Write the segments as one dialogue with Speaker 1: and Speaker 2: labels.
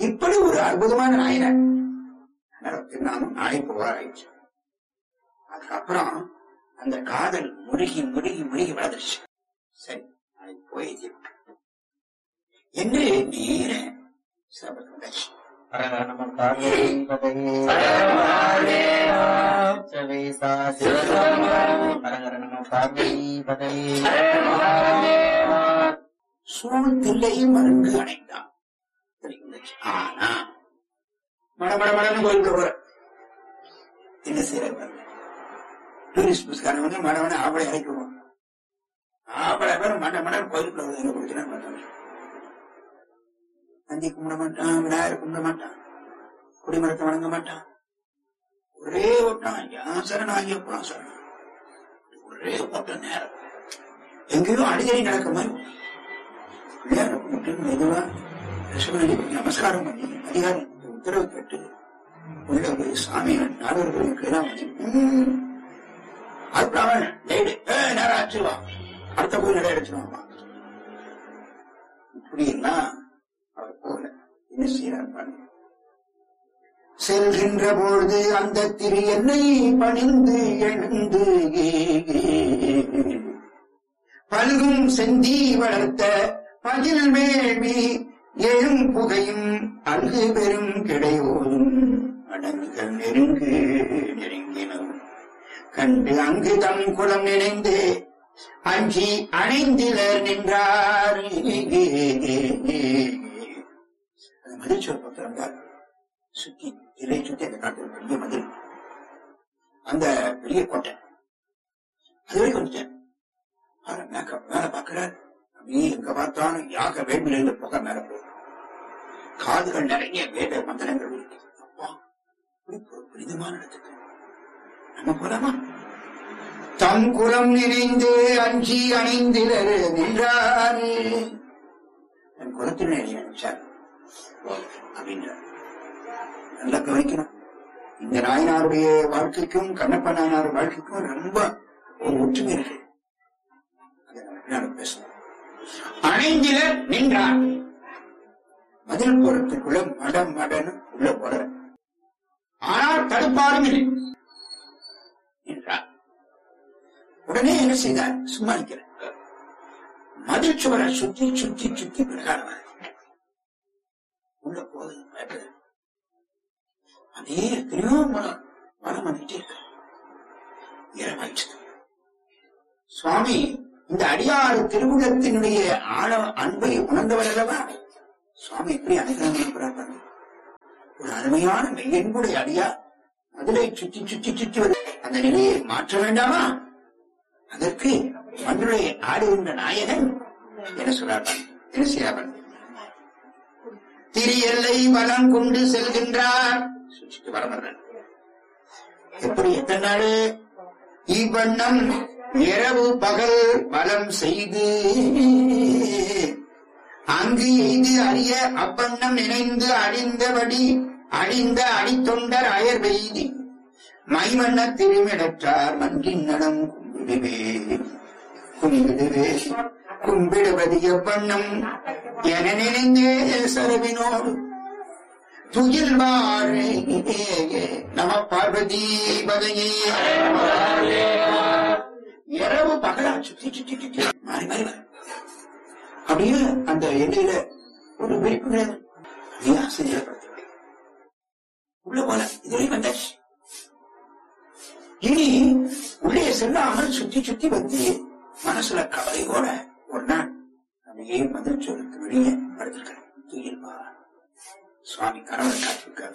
Speaker 1: இப்படி ஒரு அற்புதமான நாயனர் நானும் நாளை புகழாயிடுச்சு அதுக்கப்புறம் அந்த காதல் முருகி முருகி முருகி வளர்ந்துருச்சு சரி நாளைக்கு போய் தீர்வு. என்று நேர சிறப்பு வந்தாச்சு
Speaker 2: நம பார்வதி ஹரஹர நம பார்வதி
Speaker 1: சூழ்நிலை மருங்கு அணைந்தான் சரி, இருந்துச்சு. ஆனா மட மட மடன்னு கோயிலுக்கு போற என்ன செய்யற டூரிஸ்ட் பஸ்காரன் வந்து மட மட ஆவலை இறக்கிடுவோம் ஆவலை பேர் மட மட கோயிலுக்குள்ள வந்து என்ன கொடுத்தா மாட்டாங்க நந்தி கும்பிட மாட்டான் விநாயகர் கும்பிட மாட்டான் குடிமரத்தை வணங்க மாட்டான் ஒரே ஓட்டம் யாசரன் ஐயப்பா சரணம் ஒரே ஓட்டம் நேரம் எங்கேயோ அடிக்கடி நடக்க மாதிரி பிள்ளையார கும்பிட்டு மெதுவா ரிஷபடி நமஸ்காரம் பண்ணி அதிகாரம் உத்தரவு கேட்டு உள்ள போய் சாமி நாடர்களுக்கு எல்லாம் வந்து ம், அப்புறம் அவன் லைடு ஏ நேரம் ஆச்சுவா அடுத்த போய் நடை அடிச்சுவான் இப்படி எல்லாம் அவர் போல என்ன செய்யறார் பாருங்க செல்கின்ற பொழுது அந்த திரு என்னை பணிந்து எழுந்து பல்கும் செந்தி வளர்த்த பகில் வேள்வி எழும் புகையும் அங்கு பெரும் கிடையோதும் அடங்கு நெருங்கு நெருங்கினோம் கண்டு அங்கு தம் குலம் நினைந்து அஞ்சி அணைந்திலர் நின்றார் அது மதில் சொல் பத்திரம் சுத்தி இலை சுத்தி அந்த காட்டு ஒரு பெரிய மதில் அந்த பெரிய கோட்டை அது வரைக்கும் வந்துட்டேன் அவரை மேக்க மேல பாக்குறார் அப்படியே எங்க பார்த்தாலும் யாக வேள்வியில இருந்து புகை மேல போகுது காதுகள் நிறைய வேத மந்திரங்கள் இருக்கு அப்பா இப்படி ஒரு புனிதமான இடத்துக்கு நம்ம போலாமா தம் குலம் நினைந்து அஞ்சி அணைந்திலர் நின்றார் என் குலத்தினை நினைச்சார் அப்படின்றார் நல்லா கவனிக்கணும் இந்த நாயனாருடைய வாழ்க்கைக்கும் கண்ணப்ப நாயனார் வாழ்க்கைக்கும் ரொம்ப ஒரு ஒற்றுமை இருக்கு அதை நம்ம பின்னால பேசணும் அணைந்தில நின்றார் மதில் புறத்துக்குள்ள மடம் மடன்னு உள்ள போற ஆனால் தடுப்பாரும் இல்லை நின்றார் உடனே என்ன செய்தார் சும்மா நிற்கிறார் மதில் சுவரை சுத்தி சுத்தி சுத்தி பிரகாரம் வர உள்ள போகுது பயப்படுது அதே எத்தனையோ மரம் மரம் வந்துட்டே இருக்கு இரவாயிற்று சுவாமி இந்த அடியாறு திருவுள்ளத்தினுடைய ஆழ அன்பை உணர்ந்தவர் அல்லவா சுவாமி எப்படி அனுகிரகம் பாருங்க ஒரு அருமையான மெய்யன்புடைய அடியா மதுரை சுற்றி சுற்றி சுற்றி வரு அந்த நிலையை மாற்ற வேண்டாமா அதற்கு மதுரை ஆடுகின்ற நாயகன் என்ன சொல்றார் என்ன செய்யாமல் திரு எல்லை வலம் கொண்டு செல்கின்றார் சுற்றிட்டு வரவர்கள் எப்படி எத்தனை நாள் இவ்வண்ணம் இரவு பகல் வலம் செய்து அங்கு எய்து அறிய அப்பண்ணம் நினைந்து அழிந்தபடி அழிந்த அடித்தொண்டர் அயர் வெய்தி மைவண்ண திருமிடற்றார் மன்றின் நடம் கும்பிடுவே கும்பிடுவே கும்பிடுவது எவ்வண்ணம் என நினைந்தே சரவினோடு துயில் வாழே நம பார்வதி பதையே இரவு பகலா சுத்தி சுத்தி சுத்தி மாறி மாறி வர அப்படியே அந்த எல்லையில ஒரு விரிப்பு கிடையாது அப்படியே ஆசிரியப்படுத்த உள்ள போல இதுவரையும் வந்தாச்சு இனி உள்ளே செல்லாமல் சுத்தி சுத்தி வந்து மனசுல கவலையோட ஒரு நாள் அப்படியே மதில் சொல்லுக்கு வெளியே படுத்திருக்கிறேன் துயில் வா சுவாமி கணவர் காத்திருக்காங்க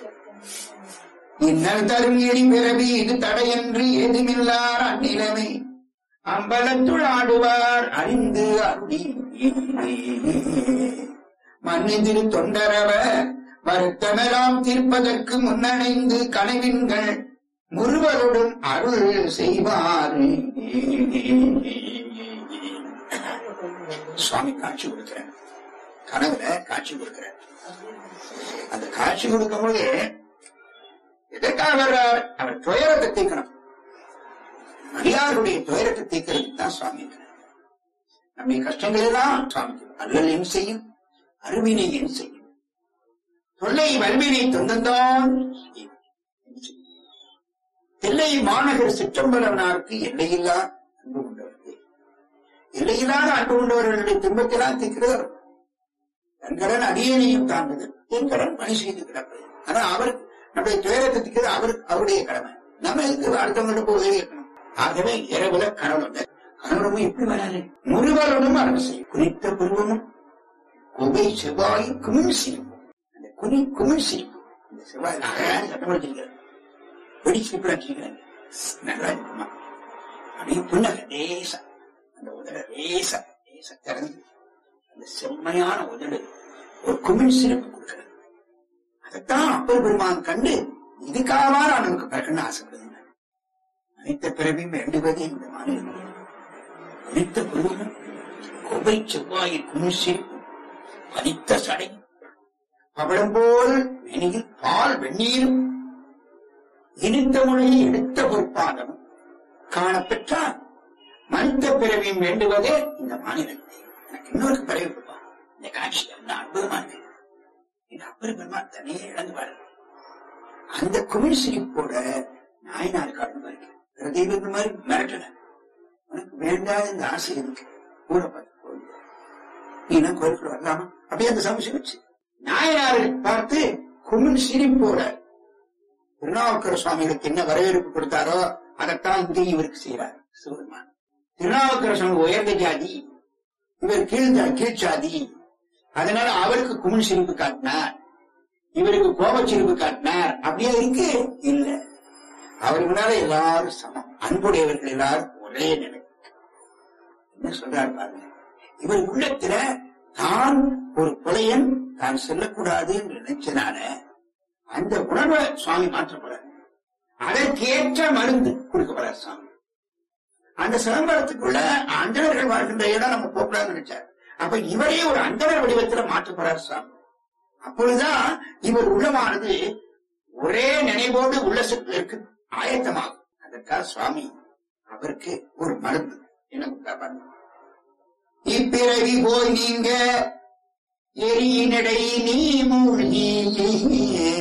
Speaker 1: இன்னல் தரும் எரி பிறவி இது தடையன்று ஏதுமில்லார் அந்நிலைமை அம்பலத்துள் ஆடுவார் அறிந்து அருளி மன்னிதிரு தொண்டரவ வருத்தமெல்லாம் தீர்ப்பதற்கு முன்னணைந்து கனவின்கள் முருவருடன் அருள் செய்வார் சுவாமி காட்சி கொடுக்கிறார் கனவுல காட்சி கொடுக்கிறார் அந்த காட்சி கொடுக்கும்போது எதற்காக வர்றார் அவர் துயரத்தை தீர்க்கணும் அடியாருடைய துயரத்தை தீர்க்கிறதுக்கு தான் சுவாமி இருக்கிறார். நம்முடைய கஷ்டங்கள் எல்லாம் சுவாமி அல்லல் என் செய்யும் அருவினை என் செய்யும் தொல்லை வல்வினை தொந்தந்தான் தில்லை மாநகர் சிற்றம்பலவனாருக்கு எல்லையில்லா அன்பு கொண்டவர்கள் எல்லையில்லாத அன்பு கொண்டவர்களுடைய துன்பத்தெல்லாம் தீர்க்கிறார் என் கடன் அடியேனையும் தாண்டுது என் கடன் பணி செய்து கிடப்பது ஆனா அவர் நம்முடைய துயரத்தை தீர்க்கிறது அவர் அவருடைய கடமை நம்ம இதுக்கு அடுத்தவங்கள்ட்ட போய் உதவி இருக்கணும் ஆகவே இரவுல கனவு வந்த கனவுமே எப்படி வராது முருகனும் அரசு செய்யும் குறித்த பருவமும் குகை செவ்வாய் குமிழ் செய்யும் அந்த குனி குமிழ் செய்யும் இந்த செவ்வாய் அழகான சட்டம் வச்சிருக்கிறது வெடிச்சு இப்படி வச்சிருக்கிறாங்க நல்லா இருக்குமா அப்படியே புன்னக லேசா அந்த உதட லேசா லேசா திறந்து அந்த செம்மையான உதடு ஒரு குமிழ் சிறப்பு கொடுக்கிறது அதைத்தான் அப்பர் பெருமான் கண்டு இதுக்காகவா நான் நமக்கு பிறக்கணும்னு ஆசைப்படுதுங்க அனைத்த பிறவையும் வேண்டுவதே இந்த மாநிலம் அனைத்த பெருமும் கொபை செவ்வாயில் குமிழ் சிறப்பு பதித்த சடை பவளம் போல் மெனியில் பால் வெந்நீரும் இனித்த மொழியை எடுத்த பொறுப்பாகவும் காணப்பெற்றால் மனித பிறவியும் வேண்டுவதே இந்த மாநிலத்தை எனக்கு இன்னொரு பிறவி கொடுப்பான் இந்த காட்சி என்ன அற்புதமா இருக்கு இந்த அப்பர் பெருமான் தனியே இழந்து பாரு அந்த குமிழ் சிரிப்போட நாயனார் காட்டு மாதிரி தெய்வங்கள் மாதிரி மிரட்டல உனக்கு வேண்டாத இந்த ஆசை இருக்கு கூட பார்த்து கோயில் நீ என்ன கோயிலுக்குள்ள வரலாமா அப்படியே அந்த சமஸ்யம் வச்சு நாயனாரை பார்த்து குமிழ் சிரிப்போட திருநாவுக்கர சுவாமிகளுக்கு என்ன வரவேற்பு கொடுத்தாரோ அதைத்தான் இங்கேயும் இவருக்கு செய்யறார் சிவபெருமான் திருநாவுக்கர சுவாமி உயர்ந்த ஜாதி இவர் கீழ் ஜா- கீழ்ச்சாதி அதனால அவருக்கு குமிழ் சிரிப்பு காட்டினார் இவருக்கு கோபச் சிரிப்பு காட்டினார் அப்படியே இருக்கு இல்ல அவர் முன்னால எல்லாரும் சமம் அன்புடையவர்கள் எல்லாரும் ஒரே நிலை என்ன சொல்றாரு பாருங்க இவர் உள்ளத்துல தான் ஒரு கொலையன் தான் செல்லக்கூடாது என்று நினைச்சனால அந்த உணர்வை சுவாமி மாற்றப்படுறார் அதற்கேற்ற மருந்து கொடுக்கப்படுறார் சுவாமி அந்த சிதம்பரத்துக்குள்ள அந்தணர்கள் வாழ்கின்ற இடம் நம்ம போகக்கூடாதுன்னு நினைச்சார் அப்ப இவரே ஒரு அந்தணர் வடிவத்துல மாற்றப்படுறார் சுவாமி அப்பொழுதுதான் இவர் உள்ளமானது ஒரே நினைவோடு உள்ளசத்திற்கு ஆயத்தமாகும் அதற்காக சுவாமி அவருக்கு ஒரு மருந்து என்ன கொடுத்தா பாருங்க. இப்பிறவி போய் நீங்க எரியினடை நீ மூழ்கி